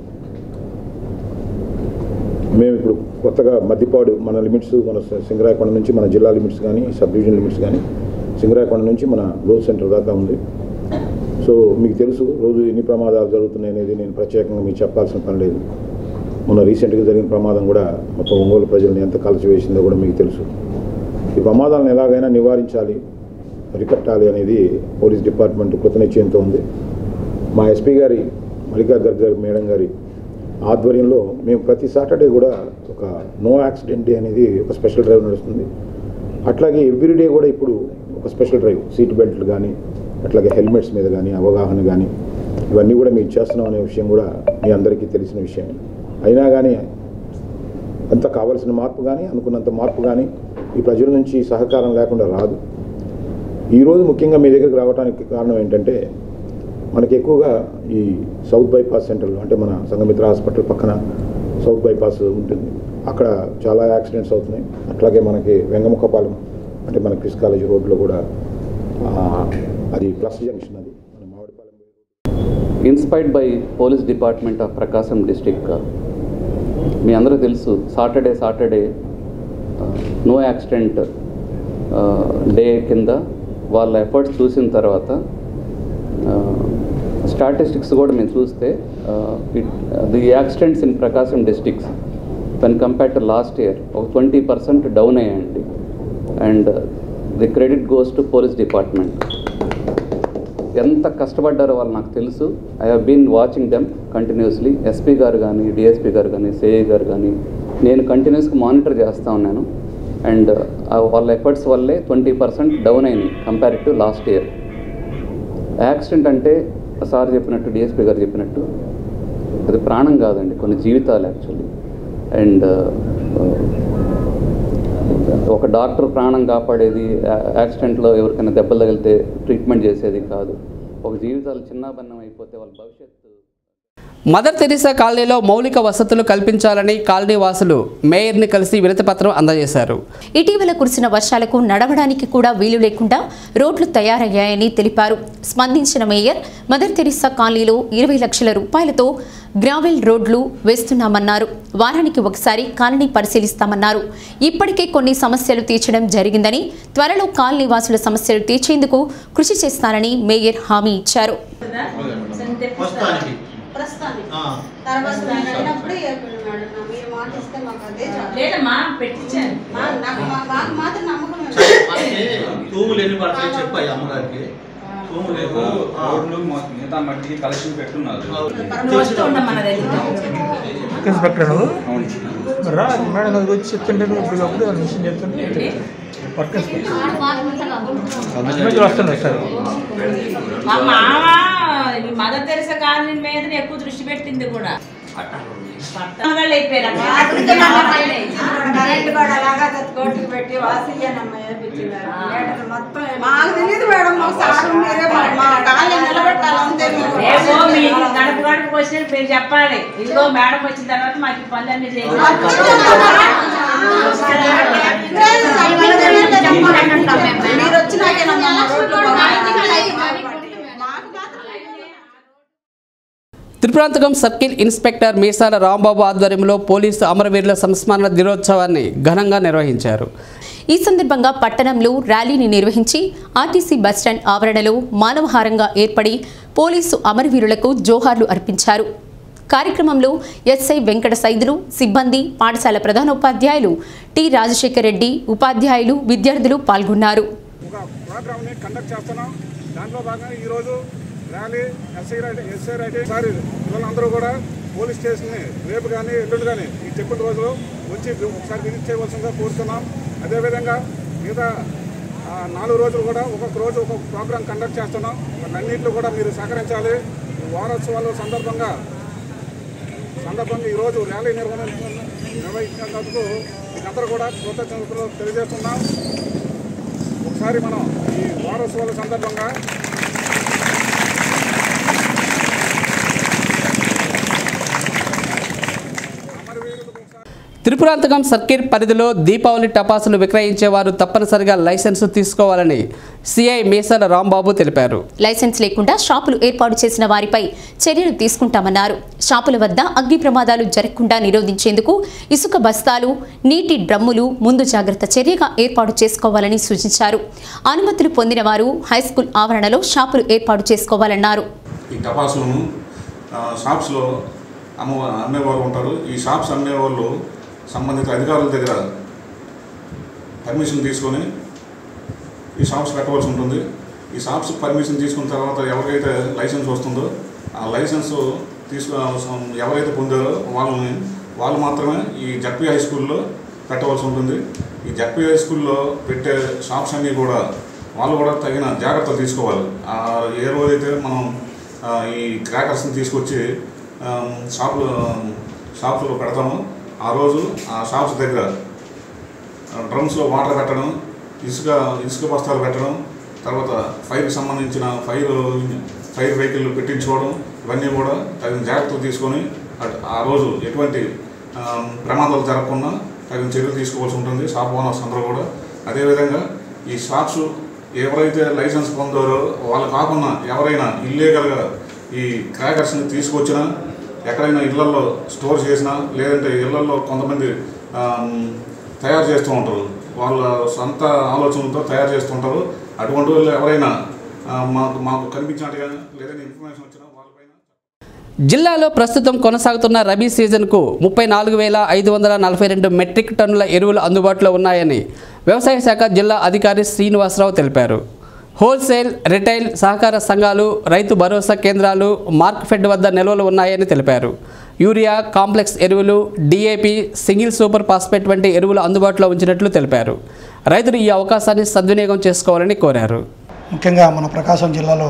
మేము ఇప్పుడు కొత్తగా మద్దిపాడు మన లిమిట్స్ మన సింగరాయకొండ నుంచి మన జిల్లా లిమిట్స్ కానీ సబ్ డివిజన్ లిమిట్స్ కానీ సింగరాయకొండ నుంచి మన గ్రోత్ సెంటర్ దాకా ఉంది సో మీకు తెలుసు రోజు ఎన్ని ప్రమాదాలు జరుగుతున్నాయి అనేది నేను ప్రత్యేకంగా మీకు చెప్పాల్సిన పని లేదు మొన్న రీసెంట్గా జరిగిన ప్రమాదం కూడా మొత్తం ఒంగోలు ప్రజల్ని ఎంత కలిసివేసిందో కూడా మీకు తెలుసు ఈ ప్రమాదాలను ఎలాగైనా నివారించాలి అరికట్టాలి అనేది పోలీస్ డిపార్ట్మెంట్ కృతనిశ్చయంతో ఉంది మా ఎస్పీ గారి మల్లికా గర్గ్ గారి మేడం గారి ఆధ్వర్యంలో మేము ప్రతి సాటర్డే కూడా ఒక నో యాక్సిడెంట్ డే అనేది ఒక స్పెషల్ డ్రైవ్ నడుస్తుంది అట్లాగే ఎవ్రీ డే కూడా ఇప్పుడు ఒక స్పెషల్ డ్రైవ్ సీట్ బెల్ట్లు కానీ అట్లాగే హెల్మెట్స్ మీద కానీ అవగాహన కానీ ఇవన్నీ కూడా మేము చేస్తున్నాం అనే విషయం కూడా మీ అందరికీ తెలిసిన విషయం అయినా కానీ అంత కావాల్సిన మార్పు కానీ అనుకున్నంత మార్పు కానీ ఈ ప్రజల నుంచి సహకారం లేకుండా రాదు ఈరోజు ముఖ్యంగా మీ దగ్గరికి రావడానికి కారణం ఏంటంటే మనకి ఎక్కువగా ఈ సౌత్ బైపాస్ సెంటర్లో అంటే మన సంఘమిత్ర హాస్పిటల్ పక్కన సౌత్ బైపాస్ ఉంటుంది అక్కడ చాలా యాక్సిడెంట్స్ అవుతున్నాయి అట్లాగే మనకి వెంగముఖపాలెం అంటే మన క్రిస్ కాలేజ్ రోడ్లో కూడా ఆ, అది ప్లస్ జంక్షన్ అది inspired by police department of Prakasam district మీ అందరూ తెలుసు Saturday Saturday no accident day కింద వాళ్ళ ఎఫర్ట్స్ చూసిన తర్వాత స్టాటిస్టిక్స్ కూడా మేము చూస్తే it the accidents in Prakasam districts when compare to last year ఒక ట్వంటీ పర్సెంట్ డౌన్ అయ్యాయండి and the credit goes to police department ఎంత కష్టపడ్డారో వాళ్ళు నాకు తెలుసు I have been watching them continuously SP garu కానీ డిఎస్పీ గారు కానీ సిఐ గారు కానీ నేను కంటిన్యూస్గా మానిటర్ చేస్తూ ఉన్నాను అండ్ వాళ్ళ ఎఫర్ట్స్ వల్లే ట్వంటీ పర్సెంట్ డౌన్ అయినాయి compare to last year accident అంటే సార్ చెప్పినట్టు డిఎస్పీ గారు చెప్పినట్టు అది ప్రాణం కాదండి కొన్ని జీవితాలు యాక్చువల్లీ అండ్ ఒక డాక్టర్ ప్రాణం కాపాడేది యా- యాక్సిడెంట్లో ఎవరికైనా దెబ్బలు తగిలితే ట్రీట్మెంట్ చేసేది కాదు ఒక జీవితాలు చిన్నాభిన్నం అయిపోతే వాళ్ళ భవిష్యత్తు మదర్ తెరీసా కాలనీలో మౌలిక వసతులు కల్పించాలని కాలనీ వాసులు మేయర్ని కలిసి వినతిపత్రం అందజేశారు ఇటీవల కురిసిన వర్షాలకు నడవడానికి కూడా వీలు లేకుండా రోడ్లు తయారయ్యాయని తెలిపారు స్పందించిన మేయర్ మదర్ తెరిసా కాలనీలో ఇరవై లక్షల రూపాయలతో గ్రావెల్ రోడ్లు వేస్తున్నామన్నారు వారానికి ఒకసారి కాలనీ పరిశీలిస్తామన్నారు ఇప్పటికే కొన్ని సమస్యలు తీర్చడం జరిగిందని త్వరలో కాలనీ వాసుల సమస్యలు తీర్చేందుకు కృషి చేస్తానని మేయర్ హామీ ఇచ్చారు ప్రస్తుతానికి ప్రస్తుతానికి తర్వాత నేను అయినప్పుడు చెప్పండి మేడం నా మీరు మాట ఇస్తే మాకు అదే చాలు. లేదమ్మా పెట్టించాను మా- నాకు మా- మాకు మాత్రం నమ్మకం ఉంది. మనకి తూములు ఎన్ని పడతాయి చెప్పాయి అమ్మగారికి తూములు ఎన్ని- ఆ. రోడ్లు మొత్తం మిగతా మట్టికి కలెక్షన్ పెట్టున్నారు నువ్వు వస్తూ ఉండమ్మా నా దగ్గరికి ఇన్స్పెక్టర్ నువ్వు మరి రా మేడం దగ్గర వచ్చి చెప్తుంటే నువ్వు ఇప్పటికప్పుడు ఆ మిషన్ చెప్తుంటే వర్క్ ఇన్స్పెక్టర్ వస్తున్నాడు సార్ మా మామ ఈ మదర్ తెరసా కాలనీ మీద ఎక్కువ దృష్టి పెట్టింది కూడా పట్టణాలు అయిపోయారమ్మా. కరెంట్ కూడా అలాగా కోట్లు పెట్టి వాసియ్యానమ్మ వేపించినారు. లీటర్లు మొత్తం మాకు తెలియదు మేడం మాకు సార్ మీరే మా మా కాళ్ళు నిలబెట్టాలి అంతే మీరు. ఏమో మీకు గడప గడప వచ్చిన మీరు చెప్పాలి ఇదిగో మేడం వచ్చిన తర్వాత మాకు ఈ పనులన్నీ చేయాలి మీరు వచ్చినాకేనమ్మా మా రోడ్లు బాగున్నాయి. త్రిపురాంతకం సర్కిల్ ఇన్స్పెక్టర్ మీసాల రాంబాబు ఆధ్వర్యంలో పోలీసు అమరవీరుల సంస్మరణ దినోత్సవాన్ని ఘనంగా నిర్వహించారు ఈ సందర్భంగా పట్టణంలో ర్యాలీని నిర్వహించి ఆర్టీసీ బస్టాండ్ ఆవరణలో మానవహారంగా ఏర్పడి పోలీసు అమరవీరులకు జోహార్లు అర్పించారు కార్యక్రమంలో ఎస్ఐ వెంకట సైదులు సిబ్బంది పాఠశాల ప్రధానోపాధ్యాయులు టి రాజశేఖర్ రెడ్డి ఉపాధ్యాయులు విద్యార్థులు పాల్గొన్నారు ప్రోగ్రామ్ని కండక్ట్ చేస్తున్నాం దాంట్లో భాగంగా ఈరోజు rally SI Reddy SI Reddy సారి పిల్లలందరూ కూడా పోలీస్ స్టేషన్ని రేపు కానీ ఎల్లుండి కానీ ఈ చెప్పిన రోజులు వచ్చి ఒకసారి విజిట్ చేయవలసిందిగా కోరుతున్నాం అదేవిధంగా మిగతా ఆ, నాలుగు రోజులు కూడా ఒక్కొక్క రోజు ఒక్కొక్క ప్రోగ్రామ్ కండక్ట్ చేస్తున్నాం అన్నింటిలో కూడా మీరు సహకరించాలి ఈ వారోత్సవాల సందర్భంగా సందర్భంగా ఈరోజు ర్యాలీ నిర్వహణ నిర్వహించినందుకు మీకందరూ కూడా కృతజ్ఞతలు తెలియజేస్తున్నాం ఒకసారి మనం ఈ వారోత్సవాల సందర్భంగా త్రిపురాంతకం సర్కిల్ పరిధిలో దీపావళి టపాసులు విక్రయించేవారు తప్పనిసరిగా లైసెన్సు తీసుకోవాలని సిఐ మీసాల రాంబాబు తెలిపారు లైసెన్స్ లేకుండా షాపులు ఏర్పాటు చేసిన వారిపై చర్యలు తీసుకుంటామన్నారు షాపుల వద్ద అగ్ని ప్రమాదాలు జరగకుండా నిరోధించేందుకు ఇసుక బస్తాలు నీటి డ్రమ్ములు ముందు జాగ్రత్త చర్యగా ఏర్పాటు చేసుకోవాలని సూచించారు అనుమతులు పొందిన వారు హైస్కూల్ ఆవరణలో షాపులు ఏర్పాటు చేసుకోవాలన్నారు ఈ టపాసులను ఆ, షాప్స్లో అమ్మ అమ్మేవారు ఉంటారు ఈ షాప్స్ అమ్మేవాళ్ళు సంబంధిత అధికారుల దగ్గర పర్మిషన్ తీసుకొని ఈ షాప్స్ పెట్టవలసి ఉంటుంది ఈ షాప్స్ పర్మిషన్ తీసుకున్న తర్వాత ఎవరికైతే లైసెన్స్ వస్తుందో ఆ లైసెన్స్ తీసుకు ఎవరైతే పొందారో వాళ్ళని వాళ్ళు మాత్రమే ఈ జడ్పీ హై స్కూల్లో పెట్టవలసి ఉంటుంది ఈ జడ్పీ హై స్కూల్లో పెట్టే షాప్స్ అన్నీ కూడా వాళ్ళు కూడా తగిన జాగ్రత్తలు తీసుకోవాలి ఆ ఏ రోజైతే మనం ఆ, ఈ క్రాకర్స్ని తీసుకొచ్చి ఆ, షాపులో షాప్స్లో పెడతామో ఆ రోజు ఆ షాప్స్ దగ్గర డ్రమ్స్లో వాటర్ పెట్టడం ఇసుక ఇసుక బస్తాలు పెట్టడం తర్వాత ఫైర్కి సంబంధించిన ఫైర్ ఫైర్ వెహికల్ పెట్టించుకోవడం ఇవన్నీ కూడా తగిన జాగ్రత్తలు తీసుకొని అట్- ఆ రోజు ఎటువంటి ఆ, ప్రమాదాలు జరగకుండా తగిన చర్యలు తీసుకోవాల్సి ఉంటుంది షాప్ ఓనర్స్ అందరూ కూడా అదేవిధంగా ఈ షాప్స్ ఎవరైతే లైసెన్స్ పొందారో వాళ్ళు కాకుండా ఎవరైనా ఇల్లీగల్గా ఈ క్రాకర్స్ని తీసుకొచ్చినా ఎక్కడైనా ఇళ్లలో స్టోర్ చేసినా లేదంటే ఇళ్లలో కొంతమంది ఆమ్, తయారు చేస్తూ ఉంటారు వాళ్ళ సొంత ఆలోచనలతో తయారు చేస్తుంటారు అటువంటి వాళ్ళు ఎవరైనా ఆ, మాకు మాకు కనిపించినట్టుగా లేదంటే ఇన్ఫర్మేషన్ వచ్చినా జిల్లాలో ప్రస్తుతం కొనసాగుతున్న రబీ సీజన్కు ముప్పై నాలుగు వేల ఐదు వందల నలభై రెండు మెట్రిక్ టన్నుల ఎరువులు అందుబాటులో ఉన్నాయని వ్యవసాయ శాఖ జిల్లా అధికారి శ్రీనివాసరావు తెలిపారు హోల్సేల్ రిటైల్ సహకార సంఘాలు రైతు భరోసా కేంద్రాలు మార్క్ ఫెడ్ వద్ద నిల్వలు ఉన్నాయని తెలిపారు యూరియా కాంప్లెక్స్ ఎరువులు డిఏపి సింగిల్ సూపర్ ఫాస్ఫేట్ వంటి ఎరువులు అందుబాటులో ఉంచినట్లు తెలిపారు రైతులు ఈ అవకాశాన్ని సద్వినియోగం చేసుకోవాలని కోరారు ముఖ్యంగా మన ప్రకాశం జిల్లాలో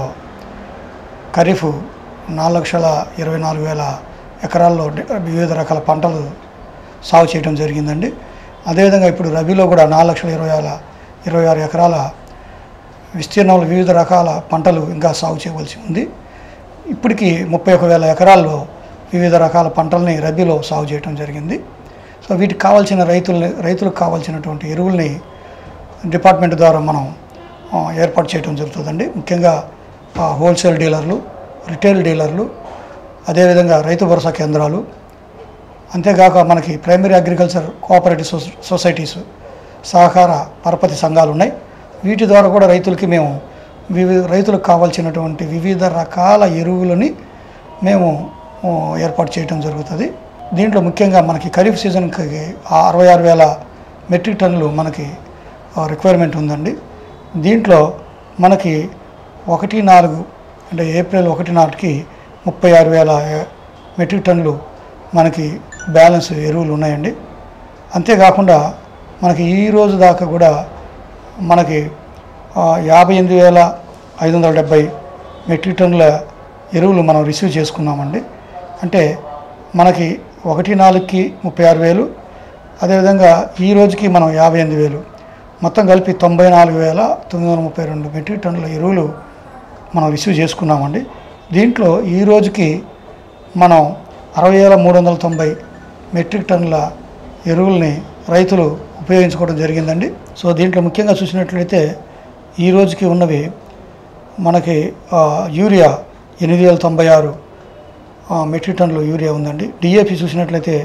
ఖరీఫ్ నాలుగు లక్షల ఇరవై నాలుగు వేల ఎకరాల్లో డి- వివిధ రకాల పంటలు సాగు చేయడం జరిగిందండి అదేవిధంగా ఇప్పుడు రబీలో కూడా నాలుగు లక్షల ఇరవై వేల ఇరవై ఆరు ఎకరాల విస్తీర్ణంలో వివిధ రకాల పంటలు ఇంకా సాగు చేయవలసి ఉంది ఇప్పటికీ ముప్పై ఒక వేల ఎకరాల్లో వివిధ రకాల పంటల్ని రబీలో సాగు చేయడం జరిగింది సో వీటికి కావాల్సిన రైతుల్ని రైతులకు కావాల్సినటువంటి ఎరువుల్ని డిపార్ట్మెంట్ ద్వారా మనం ఆ, ఏర్పాటు చేయడం జరుగుతుందండి ముఖ్యంగా ఆ, హోల్సేల్ డీలర్లు రిటైల్ డీలర్లు అదేవిధంగా రైతు భరోసా కేంద్రాలు అంతేగాక మనకి ప్రైమరీ అగ్రికల్చర్ కోఆపరేటివ్ సొస సొసైటీస్ సహకార పరపతి సంఘాలు ఉన్నాయి వీటి ద్వారా కూడా రైతులకి మేము వివిధ రైతులకు కావాల్సినటువంటి వివిధ రకాల ఎరువులని మేము ఆ, ఏర్పాటు చేయడం జరుగుతుంది దీంట్లో ముఖ్యంగా మనకి ఖరీఫ్ సీజన్కి అరవై ఆరు వేల మెట్రిక్ టన్నులు మనకి రిక్వైర్మెంట్ ఉందండి దీంట్లో మనకి ఒకటి నాలుగు అంటే ఏప్రిల్ ఒకటి నాటికి ముప్పై ఆరు వేల మెట్రిక్ టన్నులు మనకి బ్యాలెన్స్ ఎరువులు ఉన్నాయండి అంతేకాకుండా మనకి ఈ రోజు దాకా కూడా మనకి ఆ, యాభై ఎనిమిది వేల ఐదు వందల డెబ్బై మెట్రిక్ టన్నుల ఎరువులు మనం రిసీవ్ చేసుకున్నామండి అంటే మనకి ఒకటి నాలుగుకి ముప్పై ఆరు వేలు అదేవిధంగా ఈ రోజుకి మనం యాభై ఎనిమిది వేలు మొత్తం కలిపి తొంభై నాలుగు వేల తొమ్మిది వందల ముప్పై రెండు మెట్రిక్ టన్నుల ఎరువులు మనం రిసీవ్ చేసుకున్నామండి దీంట్లో ఈ రోజుకి మనం అరవై వేల మూడు వందల తొంభై మెట్రిక్ టన్నుల ఎరువుల్ని రైతులు ఉపయోగించుకోవడం జరిగిందండి సో దీంట్లో ముఖ్యంగా చూసినట్లయితే ఈ రోజుకి ఉన్నవి మనకి ఆ, యూరియా ఎనిమిది వేల తొంభై ఆరు ఆ, మెట్రిక్ టన్నులు యూరియా ఉందండి డిఏపి చూసినట్లయితే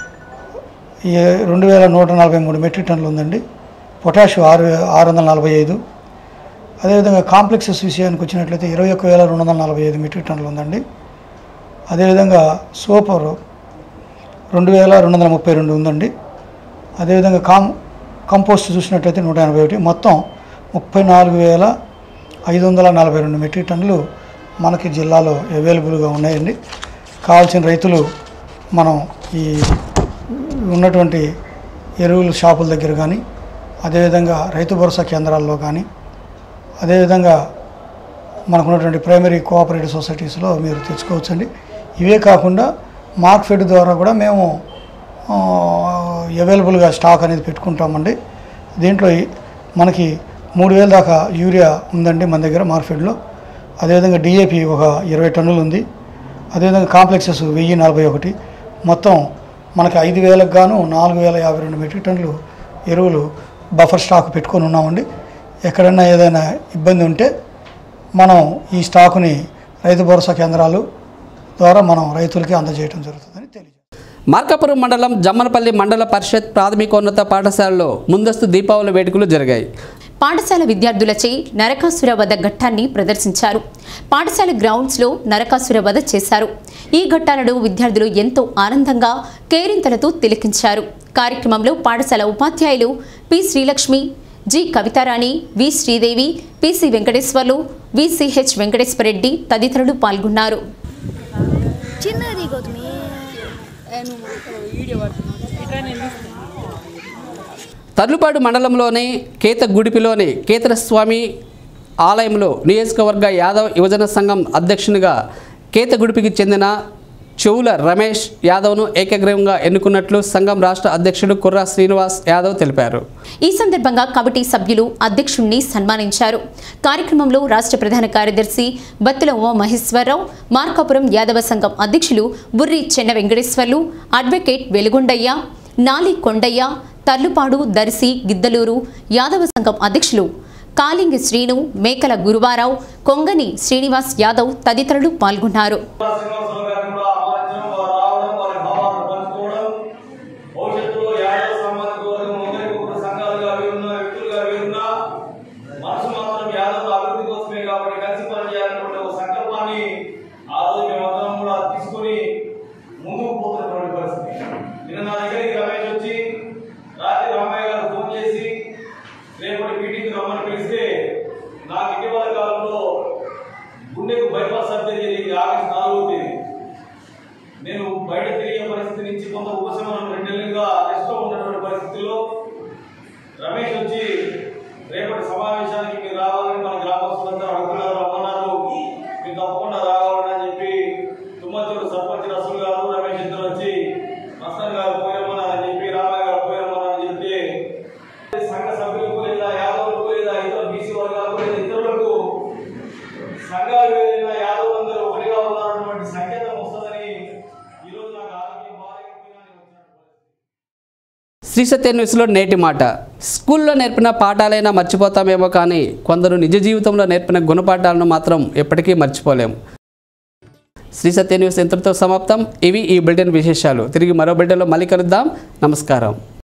ఏ- రెండు వేల నూట నలభై మూడు మెట్రిక్ టన్నులు ఉందండి పొటాష్ ఆరు వే- ఆరు వందల నలభై ఐదు అదేవిధంగా కాంప్లెక్సెస్ విషయానికి వచ్చినట్లయితే ఇరవై ఒక్క వేల రెండు వందల నలభై ఐదు మెట్రిక్ టన్నులు ఉందండి అదేవిధంగా సూపర్ రెండు వేల రెండు వందల ముప్పై రెండు ఉందండి అదేవిధంగా కాం కంపోస్ట్ చూసినట్లయితే నూట ఎనభై ఒకటి మొత్తం ముప్పై నాలుగు వేల ఐదు వందల నలభై రెండు మెట్రిక్ టన్నులు మనకి జిల్లాలో అవైలబుల్గా ఉన్నాయండి కావాల్సిన రైతులు మనం ఈ ఉన్నటువంటి ఎరువుల షాపుల దగ్గర కానీ అదేవిధంగా రైతు భరోసా కేంద్రాల్లో కానీ అదేవిధంగా మనకున్నటువంటి ప్రైమరీ కోఆపరేటివ్ సొసైటీస్లో మీరు తెచ్చుకోవచ్చండి ఇవే కాకుండా మార్క్ఫెడ్ ద్వారా కూడా మేము ఆ, అవైలబుల్గా స్టాక్ అనేది పెట్టుకుంటామండి దీంట్లో ఈ- మనకి మూడు వేల దాకా యూరియా ఉందండి మన దగ్గర మార్కెట్లో అదేవిధంగా డిఏపి ఒక ఇరవై టన్నులు ఉంది అదేవిధంగా కాంప్లెక్సెస్ వెయ్యి నలభై ఒకటి మొత్తం మనకి ఐదు వేలకు గాను నాలుగు వేల యాభై రెండు మెట్రిక్ టన్నులు ఎరువులు బఫర్ స్టాక్ పెట్టుకొని ఉన్నామండి ఎక్కడైనా ఏదైనా ఇబ్బంది ఉంటే మనం ఈ స్టాకుని రైతు భరోసా కేంద్రాలు ద్వారా మనం రైతులకి అందజేయడం జరుగుతుందని తెలియజేస్తాం మార్కాపురం మండలం జమ్మనపల్లి మండల పరిషత్ ప్రాథమికోన్నత పాఠశాలలో ముందస్తు దీపావళి వేడుకలు జరిగాయి పాఠశాల విద్యార్థులచే నరకాసుర వధ ఘట్టాన్ని ప్రదర్శించారు పాఠశాల గ్రౌండ్స్లో నరకాసుర వధ చేశారు ఈ ఘట్టాలను విద్యార్థులు ఎంతో ఆనందంగా కేరింతలతో తిలకించారు కార్యక్రమంలో పాఠశాల ఉపాధ్యాయులు P Srilakshmi G Kavitha Rani V Sridevi P C Venkateswarlu V C H Venkateswara Reddy తదితరులు పాల్గొన్నారు చిన్నది గౌతమి వీడియో తర్లుపాడు మండలంలోని కేత గుడిపిలోని కేతర స్వామి ఆలయంలో నియోజకవర్గ యాదవ్ యువజన సంఘం అధ్యక్షునిగా కేత గుడిపికి చెందిన చెవుల రమేష్ యాదవ్ను ఏకగ్రీవంగా ఎన్నుకున్నట్లు సంఘం రాష్ట్ర అధ్యక్షుడు కుర్రా శ్రీనివాస్ యాదవ్ తెలిపారు ఈ సందర్భంగా కమిటీ సభ్యులు అధ్యక్షుణ్ణి సన్మానించారు కార్యక్రమంలో రాష్ట్ర ప్రధాన కార్యదర్శి బత్తుల ఉమా మహేశ్వరరావు మార్కాపురం యాదవ సంఘం అధ్యక్షులు బుర్రి చెన్న వెంకటేశ్వర్లు అడ్వకేట్ వెలుగొండయ్య నాలి కొండయ్య తర్లుపాడు దర్శి గిద్దలూరు యాదవ సంఘం అధ్యక్షులు కాలింగి శ్రీను మేకల గురువారావు కొంగని శ్రీనివాస్ యాదవ్ తదితరులు పాల్గొన్నారు భవిష్యత్తులో యాదవ సామాజిక వర్గం ఒకరికి ఒకరు సంఘాలుగా అవి ఉన్న వ్యక్తులుగా అవి ఉన్నా మనసు మాత్రం యాదవ్ అభివృద్ధి కోసమే కాబట్టి కలిసి పనిచేయాలనుకుంటే ఒక సంకల్పాన్ని ఆ రోజు మేమందరం కూడా తీసుకుని ముందుకు పోతున్నటువంటి పరిస్థితి నిన్న నా దగ్గరికి రమేష్ వచ్చి రాత్రి రామయ్య గారు ఫోన్ చేసి రేపటి మీటింగ్ రమ్మని పిలిస్తే నాకు ఇటీవల కాలంలో గుండెకు బైపాస్ సర్జరీ జరిగింది ఆగస్టు నాలుగో తేదీ నేను బయట తిరిగే పరిస్థితి నుంచి కొంత ఉపశమనం రెండు నెలలుగా రెస్ట్లో ఉన్నటువంటి పరిస్థితుల్లో రమేష్ వచ్చి రేపటి సమావేశానికి మీరు రావాలని మన గ్రామస్తులంతా అడుగుతున్నారు రమ్మన్నారు మీరు తప్పకుండా రావాలని అని చెప్పి తుమ్మతూరు సర్పంచ్ రసూల్ గారు రమేష్ ఇద్దరు వచ్చి మస్తాన్ గారు పోయమ్మన్నారని చెప్పి రామయ్య గారు పోయమ్మన్నారని చెప్తే సంఘ సభ్యులకు లేదా యాదవులకు లేదా ఇతర బీసీ వర్గాలకు లేదా ఇతరులకు సంఘాలు వేరైన యాదవులందరూ ఒకటిగా ఉన్నారన్నటువంటి సంకేతం వస్తుందని ఈరోజు నాకు ఆరోగ్యం శ్రీ సత్య న్యూస్లో నేటి మాట స్కూల్లో నేర్పిన పాఠాలైనా మర్చిపోతామేమో కానీ కొందరు నిజ జీవితంలో నేర్పిన గుణపాఠాలను మాత్రం ఎప్పటికీ మర్చిపోలేం శ్రీ సత్య న్యూస్ ఇంతటితో సమాప్తం ఇవి ఈ బులెటిన్ విశేషాలు తిరిగి మరో బులెటిన్లో మళ్ళీ కలుద్దాం నమస్కారం